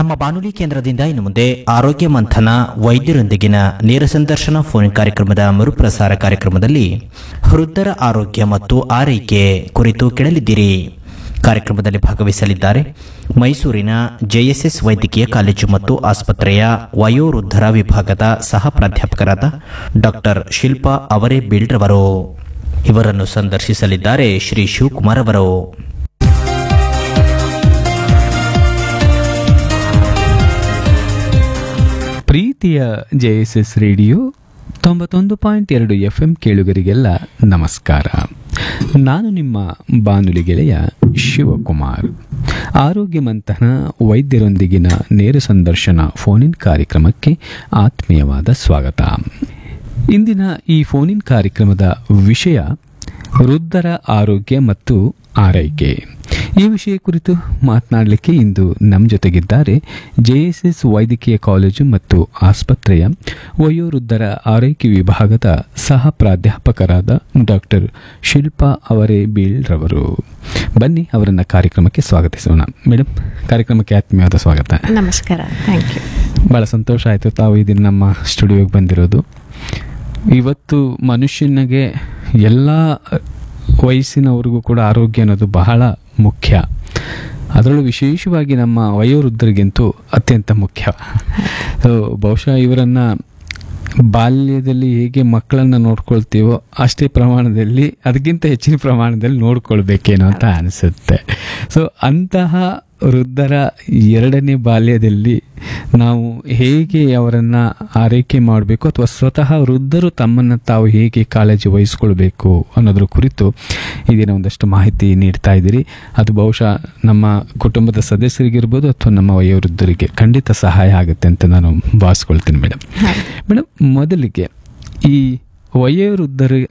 ನಮ್ಮ ಬಾನುಲಿ ಕೇಂದ್ರದಿಂದ ಇನ್ನು ಮುಂದೆ ಆರೋಗ್ಯ ಮಂಥನ ವೈದ್ಯರೊಂದಿಗಿನ ನೇರ ಸಂದರ್ಶನ ಫೋನ್ ಕಾರ್ಯಕ್ರಮದ ಮರುಪ್ರಸಾರ ಕಾರ್ಯಕ್ರಮದಲ್ಲಿ ವೃದ್ಧರ ಆರೋಗ್ಯ ಮತ್ತು ಆರೈಕೆ ಕುರಿತು ಕೇಳಲಿದ್ದೀರಿ ಕಾರ್ಯಕ್ರಮದಲ್ಲಿ ಭಾಗವಹಿಸಲಿದ್ದಾರೆ ಮೈಸೂರಿನ ಜೆಎಸ್ಎಸ್ ವೈದ್ಯಕೀಯ ಕಾಲೇಜು ಮತ್ತು ಆಸ್ಪತ್ರೆಯ ವಯೋವೃದ್ಧರ ವಿಭಾಗದ ಸಹ ಪ್ರಾಧ್ಯಾಪಕರಾದ ಡಾಕ್ಟರ್ ಶಿಲ್ಪಾ ಅವರೇ ಬೀಳ್ರವರು ಇವರನ್ನು ಸಂದರ್ಶಿಸಲಿದ್ದಾರೆ ಶ್ರೀ ಶಿವಕುಮಾರ್ ಅವರು ಪ್ರೀತಿಯ ಜೆ ಎಸ್ ಎಸ್ ರೇಡಿಯೋ ತೊಂಬತ್ತೊಂದು ಪಾಯಿಂಟ್ ಎರಡು ಎಫ್ ಎಂ ಕೇಳುಗರಿಗೆಲ್ಲ ನಮಸ್ಕಾರ ನಾನು ನಿಮ್ಮ ಬಾನುಲಿ ಗೆಳೆಯ ಶಿವಕುಮಾರ್ ಆರೋಗ್ಯ ಮಂಥನ ವೈದ್ಯರೊಂದಿಗಿನ ನೇರ ಸಂದರ್ಶನ ಫೋನಿನ್ ಕಾರ್ಯಕ್ರಮಕ್ಕೆ ಆತ್ಮೀಯವಾದ ಸ್ವಾಗತ ಇಂದಿನ ಈ ಫೋನಿನ್ ಕಾರ್ಯಕ್ರಮದ ವಿಷಯ ವೃದ್ಧರ ಆರೋಗ್ಯ ಮತ್ತು ಆರೈಕೆ ಈ ವಿಷಯ ಕುರಿತು ಮಾತನಾಡಲಿಕ್ಕೆ ಇಂದು ನಮ್ಮ ಜೊತೆಗಿದ್ದಾರೆ ಜೆಎಸ್ಎಸ್ ವೈದ್ಯಕೀಯ ಕಾಲೇಜು ಮತ್ತು ಆಸ್ಪತ್ರೆಯ ವಯೋವೃದ್ಧರ ಆರೈಕೆ ವಿಭಾಗದ ಸಹ ಪ್ರಾಧ್ಯಾಪಕರಾದ ಡಾಕ್ಟರ್ ಶಿಲ್ಪಾ ಅವರೇ ಬೀಳ್ರವರು ಬನ್ನಿ ಅವರನ್ನ ಕಾರ್ಯಕ್ರಮಕ್ಕೆ ಸ್ವಾಗತಿಸೋಣ ಮೇಡಮ್ ಕಾರ್ಯಕ್ರಮಕ್ಕೆ ಆತ್ಮೀಯವಾದ ಸ್ವಾಗತ ನಮಸ್ಕಾರ ಥ್ಯಾಂಕ್ ಯು ಭಾಳ ಸಂತೋಷ ಆಯಿತು ತಾವು ಇದನ್ನು ನಮ್ಮ ಸ್ಟುಡಿಯೋಗೆ ಬಂದಿರೋದು ಇವತ್ತು ಮನುಷ್ಯನಿಗೆ ಎಲ್ಲ ವಯಸ್ಸಿನವ್ರಿಗೂ ಕೂಡ ಆರೋಗ್ಯ ಅನ್ನೋದು ಬಹಳ ಮುಖ್ಯ ಅದರಲ್ಲೂ ವಿಶೇಷವಾಗಿ ನಮ್ಮ ವಯೋವೃದ್ಧರಿಗಂತೂ ಅತ್ಯಂತ ಮುಖ್ಯ ಸೊ ಬಹುಶಃ ಇವರನ್ನು ಬಾಲ್ಯದಲ್ಲಿ ಹೇಗೆ ಮಕ್ಕಳನ್ನು ನೋಡ್ಕೊಳ್ತೀವೋ ಅಷ್ಟೇ ಪ್ರಮಾಣದಲ್ಲಿ ಅದಕ್ಕಿಂತ ಹೆಚ್ಚಿನ ಪ್ರಮಾಣದಲ್ಲಿ ನೋಡ್ಕೊಳ್ಬೇಕೇನೋ ಅಂತ ಅನಿಸುತ್ತೆ ಸೊ ಅಂತಹ ವೃದ್ಧರ ಎರಡನೇ ಬಾಲ್ಯದಲ್ಲಿ ನಾವು ಹೇಗೆ ಅವರನ್ನು ಆರೈಕೆ ಮಾಡಬೇಕು ಅಥವಾ ಸ್ವತಃ ವೃದ್ಧರು ತಮ್ಮನ್ನು ತಾವು ಹೇಗೆ ಕಾಳಜಿ ವಹಿಸ್ಕೊಳ್ಬೇಕು ಅನ್ನೋದ್ರ ಕುರಿತು ಇದೀನ ಒಂದಷ್ಟು ಮಾಹಿತಿ ನೀಡ್ತಾ ಇದ್ದೀರಿ ಅದು ಬಹುಶಃ ನಮ್ಮ ಕುಟುಂಬದ ಸದಸ್ಯರಿಗಿರ್ಬೋದು ಅಥವಾ ನಮ್ಮ ವಯೋವೃದ್ಧರಿಗೆ ಖಂಡಿತ ಸಹಾಯ ಆಗುತ್ತೆ ಅಂತ ನಾನು ಭಾವಿಸ್ಕೊಳ್ತೀನಿ ಮೇಡಮ್ ಮೇಡಮ್ ಮೊದಲಿಗೆ ಈ ವಯೋವೃದ್ಧರ